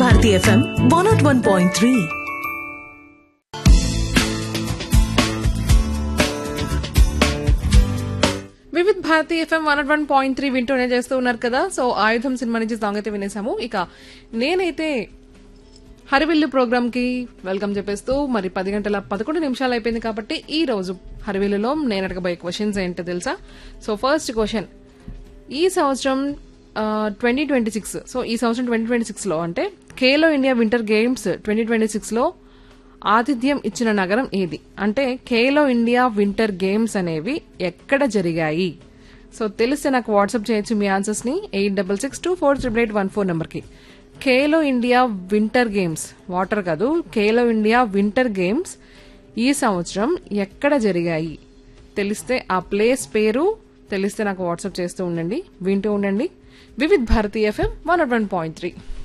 Bharati FM one naught one point three Vividh Bharati FM one one point three వింటూనే చేస్తూ ఉన్నారు కదా సో ఆయుధం సినిమా నుంచి సాంగ్ అయితే వినేసాము ఇక నేనైతే హరివిల్లు ప్రోగ్రామ్ కి వెల్కమ్ చెప్పేస్తూ మరి పది గంటల పదకొండు నిమిషాలు అయిపోయింది కాబట్టి ఈ రోజు హరివిల్లులో నేను అడగబోయే క్వశ్చన్స్ ఏంటో తెలుసా సో ఫస్ట్ క్వశ్చన్ ఈ సంవత్సరం ట్వంటీ ట్వంటీ సిక్స్ సో ఈ సంవత్సరం ట్వంటీ ట్వంటీ సిక్స్ లో అంటే Khelo India winter games twenty twenty six లో ఆతిథ్యం ఇచ్చిన నగరం ఏది అంటే ఖేలో ఇండియా వింటర్ గేమ్స్ అనేవి ఎక్కడ జరిగాయి సో తెలిస్తే నాకు వాట్సాప్ చేయొచ్చు మీ ఆన్సర్స్ ని eight double six two four triple eight one four number కి Khelo India winter games water కాదు ఖేలో ఇండియా వింటర్ గేమ్స్ ఈ సంవత్సరం ఎక్కడ జరిగాయి తెలిస్తే ఆ ప్లేస్ పేరు తెలిస్తే నాకు వాట్సాప్ చేస్తూ ఉండండి వింటూ ఉండండి Vividh Bharati FM one one point three